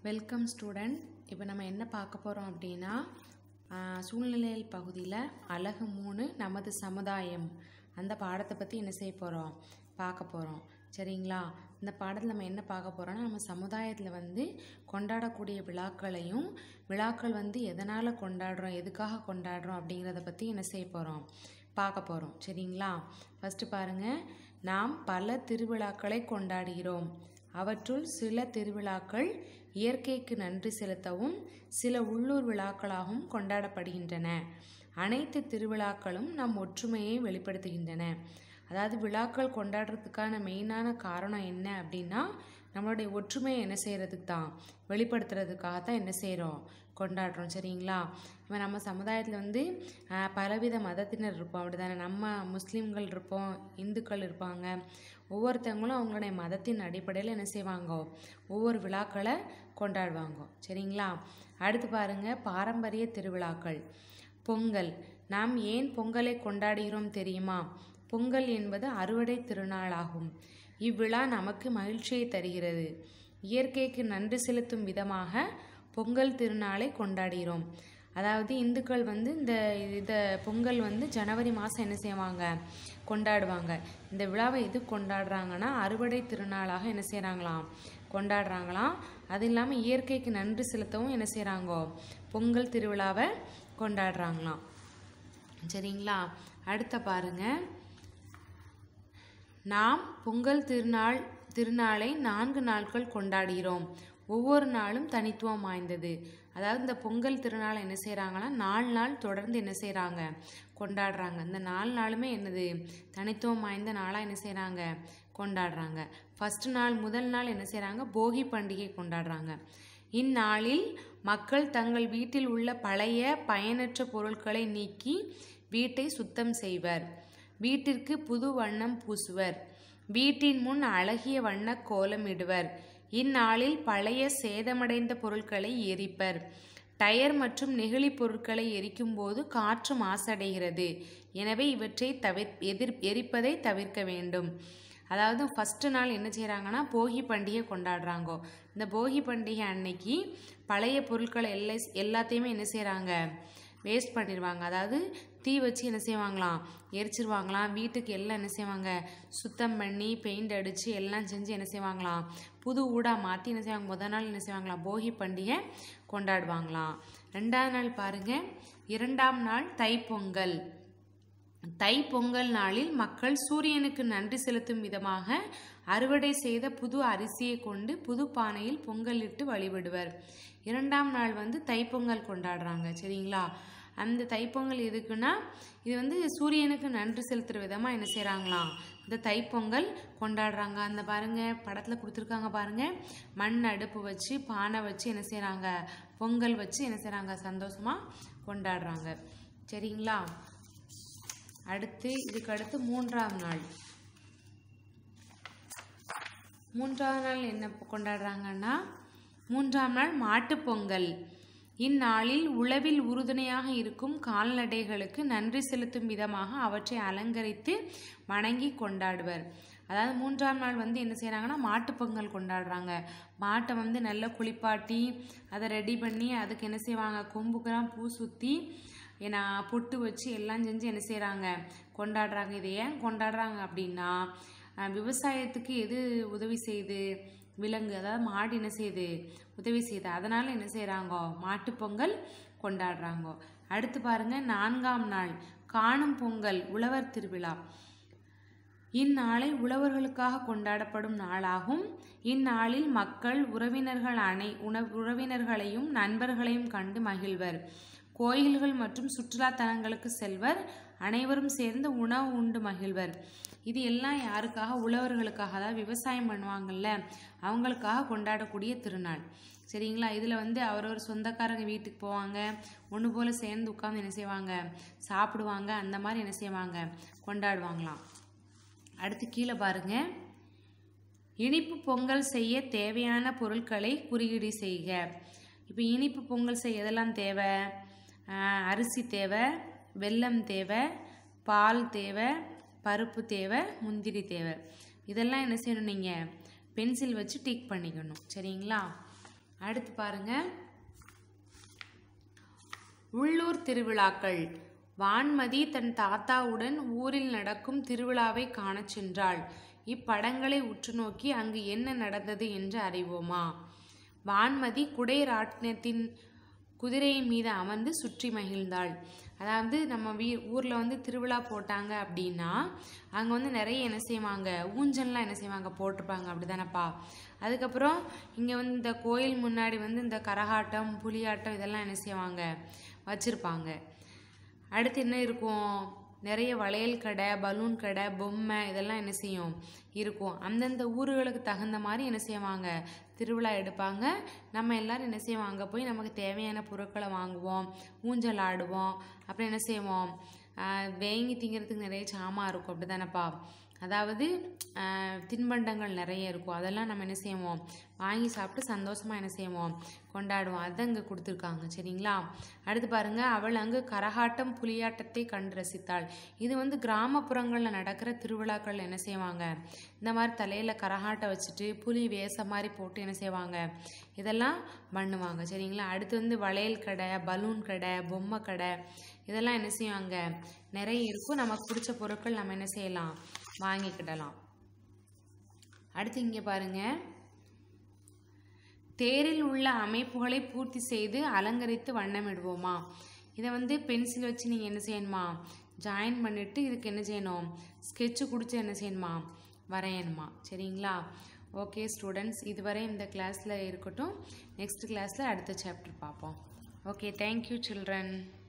welcome student இப்போ நம்ம என்ன பார்க்க போகிறோம் அப்படின்னா ஆஹ், சூழ்நிலையியல் பகுதியில் அழகு மூணு நமது சமுதாயம் அந்த பாடத்தை பற்றி என்ன செய்ய போகிறோம் பார்க்க போகிறோம் சரிங்களா இந்த பாடத்தில் நம்ம என்ன பார்க்க போகிறோம்னா நம்ம சமுதாயத்தில் வந்து கொண்டாடக்கூடிய விழாக்களையும் விழாக்கள் வந்து எதனால் கொண்டாடுறோம் எதுக்காக கொண்டாடுறோம் அப்படிங்கிறத பற்றி என்ன செய்ய போகிறோம் பார்க்க போகிறோம் சரிங்களா ஃபஸ்ட்டு பாருங்கள் நாம் பல திருவிழாக்களை கொண்டாடுகிறோம் அவற்றுள் சில திருவிழாக்கள் இயற்கைக்கு நன்றி செலுத்தவும் சில உள்ளூர் விழாக்களாகவும் கொண்டாடப்படுகின்றன அனைத்து திருவிழாக்களும் நம் ஒற்றுமையை வெளிப்படுத்துகின்றன அதாவது விழாக்கள் கொண்டாடுறதுக்கான மெயினான காரணம் என்ன அப்படின்னா நம்மளுடைய ஒற்றுமையை என்ன செய்கிறதுக்கு தான் வெளிப்படுத்துறதுக்காக தான் என்ன செய்கிறோம் கொண்டாடுறோம் சரிங்களா இப்போ நம்ம சமுதாயத்தில் வந்து ஆஹ், பலவித மதத்தினர் இருப்போம் அப்படி தானே நம்ம முஸ்லீம்கள் இருப்போம் இந்துக்கள் இருப்பாங்க ஒவ்வொருத்தவங்களும் அவங்களுடைய மதத்தின் அடிப்படையில் என்ன செய்வாங்க ஒவ்வொரு விழாக்களை கொண்டாடுவாங்க சரிங்களா அடுத்து பாருங்க பாரம்பரிய திருவிழாக்கள் பொங்கல் நாம் ஏன் பொங்கலை கொண்டாடுகிறோம் தெரியுமா பொங்கல் என்பது அறுவடை திருநாளாகும் இவ்விழா நமக்கு மகிழ்ச்சியை தருகிறது இயற்கைக்கு நன்றி செலுத்தும் விதமாக பொங்கல் திருநாளை கொண்டாடுகிறோம் அதாவது இந்துக்கள் வந்து இந்த இதை பொங்கல் வந்து ஜனவரி மாதம் என்ன செய்வாங்க கொண்டாடுவாங்க இந்த விழாவை எது கொண்டாடுறாங்கன்னா அறுவடை திருநாளாக என்ன செய்கிறாங்களாம் கொண்டாடுறாங்களாம் அது இல்லாமல் இயற்கைக்கு நன்றி செலுத்தவும் என்ன செய்கிறாங்கோ பொங்கல் திருவிழாவை கொண்டாடுறாங்களாம் சரிங்களா அடுத்த பாருங்க நாம் பொங்கல் திருநாள் திருநாளை நான்கு நாட்கள் கொண்டாடுகிறோம் ஒவ்வொரு நாளும் தனித்துவம் வாய்ந்தது அதாவது இந்த பொங்கல் திருநாளை என்ன செய்கிறாங்கன்னா நாலு நாள் தொடர்ந்து என்ன செய்கிறாங்க கொண்டாடுறாங்க இந்த நாலு நாளுமே என்னது தனித்துவம் வாய்ந்த நாளாக என்ன செய்கிறாங்க கொண்டாடுறாங்க ஃபர்ஸ்ட் நாள் முதல் நாள் என்ன செய்கிறாங்க போகி பண்டிகை கொண்டாடுறாங்க இந்நாளில் மக்கள் தங்கள் வீட்டில் உள்ள பழைய பயனற்ற பொருட்களை நீக்கி வீட்டை சுத்தம் செய்வர் வீட்டிற்கு புது வண்ணம் பூசுவர் வீட்டின் முன் அழகிய வண்ண கோலம் இடுவர் இந்நாளில் பழைய சேதமடைந்த பொருட்களை எரிப்பர் டயர் மற்றும் நெகிழி பொருட்களை எரிக்கும் போது காற்று மாசடைகிறது எனவே இவற்றை தவிர் எதிர் எரிப்பதை தவிர்க்க வேண்டும் அதாவது ஃபஸ்ட்டு நாள் என்ன செய்கிறாங்கன்னா போகி பண்டிகை கொண்டாடுறாங்கோ இந்த போகி பண்டிகை அன்னைக்கு பழைய பொருட்களை எல்லா எல்லாத்தையுமே என்ன செய்கிறாங்க வேஸ்ட் பண்ணிடுவாங்க அதாவது தீ வச்சு என்ன செய்வாங்களாம் எரிச்சிருவாங்களாம் வீட்டுக்கு எல்லாம் என்ன செய்வாங்க சுத்தம் பண்ணி பெயிண்ட் அடித்து எல்லாம் செஞ்சு என்ன செய்வாங்களாம் புது ஊடாக மாற்றி என்ன செய்வாங்க முதல் நாள் என்ன செய்வாங்களாம் போகி பண்டிகை கொண்டாடுவாங்களாம் ரெண்டாவது நாள் பாருங்க இரண்டாம் நாள் தைப்பொங்கல் தை பொங்கல் நாளில் மக்கள் சூரியனுக்கு நன்றி செலுத்தும் விதமாக அறுவடை செய்த புது அரிசியை கொண்டு புது பானையில் பொங்கலிட்டு வழிபடுவர் இரண்டாம் நாள் வந்து தைப்பொங்கல் கொண்டாடுறாங்க சரிங்களா அந்த தைப்பொங்கல் எதுக்குன்னா இது வந்து சூரியனுக்கு நன்றி செலுத்துகிற விதமாக என்ன செய்கிறாங்களாம் இந்த தைப்பொங்கல் கொண்டாடுறாங்க அந்த பாருங்க படத்தில் கொடுத்துருக்காங்க பாருங்க மண் அடுப்பு வச்சு பானை வச்சு என்ன செய்கிறாங்க பொங்கல் வச்சு என்ன செய்கிறாங்க சந்தோஷமாக கொண்டாடுறாங்க சரிங்களா அடுத்து இதுக்கு அடுத்து மூன்றாம் நாள் மூன்றாம் நாள் என்ன கொண்டாடுறாங்கன்னா மூன்றாம் நாள் மாட்டுப் பொங்கல் இந்நாளில் உழவில் உறுதுணையாக இருக்கும் கால்நடைகளுக்கு நன்றி செலுத்தும் விதமாக அவற்றை அலங்கரித்து வணங்கி கொண்டாடுவர் அதாவது மூன்றாம் நாள் வந்து என்ன செய்கிறாங்கன்னா மாட்டுப் பொங்கல் கொண்டாடுறாங்க மாட்டை வந்து நல்லா குளிப்பாட்டி அதை ரெடி பண்ணி அதுக்கு என்ன செய்வாங்க கொம்புக்கெல்லாம் பூ சுற்றி ஏன்னா பொட்டு வச்சு எல்லாம் செஞ்சு என்ன செய்கிறாங்க கொண்டாடுறாங்க இதை ஏன் கொண்டாடுறாங்க அப்படின்னா அஹ், விவசாயத்துக்கு எது உதவி செய்யுது விலங்கு அதாவது மாடு என்ன செய்யுது உதவி செய்யுது அதனால் என்ன செய்கிறாங்க மாட்டுப்பொங்கல் கொண்டாடுறாங்க அடுத்து பாருங்க நான்காம் நாள் காணும் பொங்கல் உழவர் திருவிழா இந்நாளை உழவர்களுக்காக கொண்டாடப்படும் நாளாகும் இந்நாளில் மக்கள் உறவினர்கள் அனை உண உறவினர்களையும் நண்பர்களையும் கண்டு மகிழ்வர் கோயில்கள் மற்றும் சுற்றுலா தலங்களுக்கு செல்வர் அனைவரும் சேர்ந்து உணவு உண்டு மகிழ்வர் இது எல்லாம் யாருக்காக உழவர்களுக்காக அதாவது விவசாயம் பண்ணுவாங்கல்ல அவங்களுக்காக கொண்டாடக்கூடிய திருநாள் சரிங்களா இதில் வந்து அவரவர் சொந்தக்காரங்க வீட்டுக்கு போவாங்க ஒன்று போல் சேர்ந்து உட்காந்து என்ன செய்வாங்க சாப்பிடுவாங்க அந்த மாதிரி என்ன செய்வாங்க கொண்டாடுவாங்களாம் அடுத்து கீழே பாருங்க இனிப்பு பொங்கல் செய்ய தேவையான பொருட்களை குறியீடு செய்க இப்போ இனிப்பு பொங்கல் செய்ய எதெல்லாம் தேவை ஆஹ் அரிசி தேவை வெல்லம் தேவை பால் தேவை பருப்பு தேவை முந்திரி தேவை இதெல்லாம் என்ன செய்யணும் நீங்கள் பென்சில் வச்சு டிக் பண்ணிக்கணும் சரிங்களா அடுத்து பாருங்க உள்ளூர் திருவிழாக்கள் வான்மதி தன் தாத்தாவுடன் ஊரில் நடக்கும் திருவிழாவை காணச் சென்றாள் இப்படங்களை உற்று நோக்கி அங்கு என்ன நடந்தது என்று அறிவோமா வான்மதி குடை ராட்டினத்தின் குதிரையின் மீது அமர்ந்து சுற்றி மகிழ்ந்தாள் அதாவது நம்ம வீ ஊரில் வந்து திருவிழா போட்டாங்க அப்படின்னா அங்கே வந்து நிறைய என்ன செய்வாங்க ஊஞ்சல்லாம் என்ன செய்வாங்க போட்டிருப்பாங்க அப்படி தானேப்பா அதுக்கப்புறம் இங்கே வந்து இந்த கோயில் முன்னாடி வந்து இந்த கரகாட்டம் புலியாட்டம் இதெல்லாம் என்ன செய்வாங்க வச்சுருப்பாங்க அடுத்து என்ன இருக்கும் நிறைய வளையல் கடை பலூன் கடை பொம்மை இதெல்லாம் என்ன செய்யும் இருக்கும் அந்தந்த ஊர்களுக்கு தகுந்த மாதிரி என்ன செய்வாங்க திருவிழா எடுப்பாங்க நம்ம எல்லாரும் என்ன செய்வோம் அங்கே போய் நமக்கு தேவையான பொருட்களை வாங்குவோம் ஊஞ்சல் ஆடுவோம் அப்புறம் என்ன செய்வோம் ஆஹ் வேங்கி திங்கிறதுக்கு நிறைய சாமான் இருக்கும் அப்படி தானேப்பா அதாவது ஆஹ் தின்பண்டங்கள் நிறைய இருக்கும் அதெல்லாம் நம்ம என்ன செய்வோம் வாங்கி சாப்பிட்டு சந்தோஷமாக என்ன செய்வோம் கொண்டாடுவோம் அதை அங்கே கொடுத்துருக்காங்க சரிங்களா அடுத்து பாருங்க அவள் அங்கு கரகாட்டம் புலியாட்டத்தை கண்டு ரசித்தாள் இது வந்து கிராமப்புறங்களில் நடக்கிற திருவிழாக்கள் என்ன செய்வாங்க இந்த மாதிரி தலையில் கரகாட்டம் வச்சுட்டு புலி வேஷம் மாதிரி போட்டு என்ன செய்வாங்க இதெல்லாம் பண்ணுவாங்க சரிங்களா அடுத்து வந்து வளையல் கடை பலூன் கடை பொம்மை கடை இதெல்லாம் என்ன செய்வாங்க நிறைய இருக்கும் நமக்கு பிடிச்ச பொருட்கள் நம்ம என்ன செய்யலாம் வாங்கிக்கிடலாம் அடுத்து இங்கே பாருங்க தேரில் உள்ள அமைப்புகளை பூர்த்தி செய்து அலங்கரித்து வண்ணமிடுவோமா இதை வந்து பென்சில் வச்சு நீங்கள் என்ன செய்யணுமா ஜாயின் பண்ணிவிட்டு இதுக்கு என்ன செய்யணும் ஸ்கெட்சு கொடுத்து என்ன செய்யணுமா வரையணுமா சரிங்களா ஓகே ஸ்டூடெண்ட்ஸ் இதுவரை இந்த கிளாஸில் இருக்கட்டும் நெக்ஸ்ட் கிளாஸில் அடுத்த சாப்டர் பார்ப்போம் ஓகே தேங்க்யூ சில்ட்ரன்